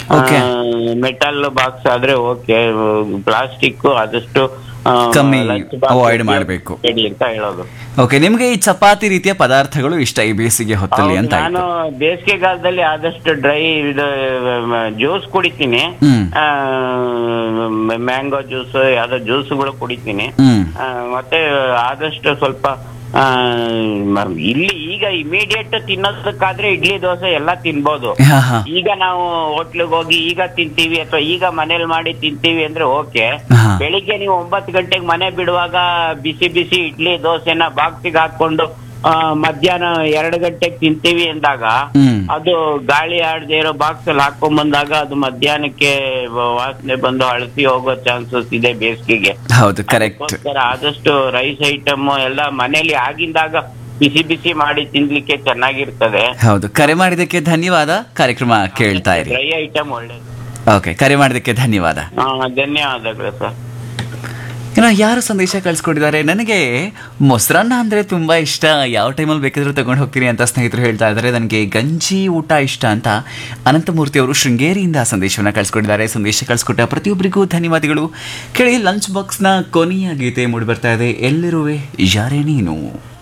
Okay. Metal box ಆದ್ರೆ okay plastic ಆದಷ್ಟು ಆ, ಕಮ್ಮಿ lunch box avoid ಮಾಡ್ಬೇಕು. ಬೇಡಿ ಅಂತ ಹೇಳೋದು ಓಕೆ ನಿಮ್ಗೆ ಈ ಚಪಾತಿ ರೀತಿಯ ಪದಾರ್ಥಗಳು ಇಷ್ಟ ಈ ಬೇಸಿಗೆ ಹೊತ್ತಲ್ಲಿ ಹೌದು, ಅಂತ ನಾನು ಆಯ್ತು ಬೇಸಿಗೆಗಾಲದಲ್ಲಿ ಆದಷ್ಟು ಡ್ರೈ ಜ್ಯೂಸ್ ಕುಡಿತೀನಿ ಹ್ಮ್. ಮ್ಯಾಂಗೋ ಜ್ಯೂಸ್ ಯಾವ್ದೋ ಜ್ಯೂಸ್ಗಳು ಕುಡಿತೀನಿ ಹ್ಮ್ ಆ, ಮತ್ತೆ ಆದಷ್ಟು ಸ್ವಲ್ಪ ಆ, ಮ- ಇಲ್ಲಿ ಈಗ ಇಮಿಡಿಯೇಟ್ ತಿನ್ನೋದಕ್ಕಾದ್ರೆ ಇಡ್ಲಿ ದೋಸೆ ಎಲ್ಲ ತಿನ್ಬೋದು ಹಾ ಹಾ ಈಗ ನಾವು ಹೋಟ್ಲಿಗೆ ಹೋಗಿ ಈಗ ತಿಂತೀವಿ ಅಥವಾ ಈಗ ಮನೇಲಿ ಮಾಡಿ ತಿಂತೀವಿ ಅಂದ್ರೆ ಓಕೆ ಹಾ. ಬೆಳಿಗ್ಗೆ ನೀವು ಒಂಬತ್ತು ಗಂಟೆಗೆ ಮನೆ ಬಿಡುವಾಗ ಬಿಸಿ ಬಿಸಿ ಇಡ್ಲಿ ದೋಸೆನ ಬಾಕ್ಸಿಗೆ ಹಾಕೊಂಡು ಆ, ಮಧ್ಯಾಹ್ನ ಎರಡು ಗಂಟೆಗೆ ತಿಂತೀವಿ ಅಂದಾಗ ಹ್ಮ್ ಅದು ಗಾಳಿ ಆಡದೆ ಇರೋ ಬಾಕ್ಸ್ ಅಲ್ಲಿ ಹಾಕೊಂಡ್ ಬಂದಾಗ ಅದು ಮಧ್ಯಾಹ್ನಕ್ಕೆ ವಾಸನೆ ಬಂದು ಅಳಸಿ ಹೋಗೋ ಚಾನ್ಸಸ್ ಇದೆ ಬೇಸಿಗೆಗೆ ಹೌದು ಕರೆಕ್ಟ್ ಅದಕ್ಕೋಸ್ಕರ ಆದಷ್ಟು ರೈಸ್ ಐಟಮ್ ಎಲ್ಲ ಮನೇಲಿ ಆಗಿಂದಾಗ ಬಿಸಿ ಬಿಸಿ ಮಾಡಿ ತಿನ್ಲಿಕ್ಕೆ ಚೆನ್ನಾಗಿರ್ತದೆ ಹೌದು ಕರೆ ಮಾಡಿದ್ದಕ್ಕೆ ಧನ್ಯವಾದ ಕಾರ್ಯಕ್ರಮ ಕೇಳ್ತಾ ಇರಿ ಡ್ರೈ ಐಟಮ್ ಒಳ್ಳೇದು ಓಕೆ ಕರೆ ಮಾಡಿದ್ದಕ್ಕೆ ಧನ್ಯವಾದ ಹಾ ಧನ್ಯವಾದಗಳು ಸರ್ ಇನ್ನು ಯಾರು ಸಂದೇಶ ಕಳ್ಸಿಕೊಟ್ಟಿದ್ದಾರೆ ನನಗೆ ಮೊಸರನ್ನ ಅಂದರೆ ತುಂಬ ಇಷ್ಟ ಯಾವ ಟೈಮಲ್ಲಿ ಬೇಕಿದ್ರೂ ತಗೊಂಡು ಹೋಗ್ತೀನಿ ಅಂತ ಸ್ನೇಹಿತರು ಹೇಳ್ತಾ ಇದ್ದಾರೆ ನನಗೆ ಗಂಜಿ ಊಟ ಇಷ್ಟ ಅಂತ ಅನಂತಮೂರ್ತಿ ಅವರು ಶೃಂಗೇರಿಯಿಂದ ಸಂದೇಶವನ್ನು ಕಳಿಸ್ಕೊಟ್ಟಿದ್ದಾರೆ ಸಂದೇಶ ಕಳಿಸ್ಕೊಟ್ಟ ಪ್ರತಿಯೊಬ್ಬರಿಗೂ ಧನ್ಯವಾದಗಳು ಕೇಳಿ ಲಂಚ್ ಬಾಕ್ಸ್ನ ಕೊನೆಯ ಗೀತೆ ಮೂಡಿ ಬರ್ತಾ ಇದೆ ಎಲ್ಲಿರುವೆ ಯಾರೇ ನೀನು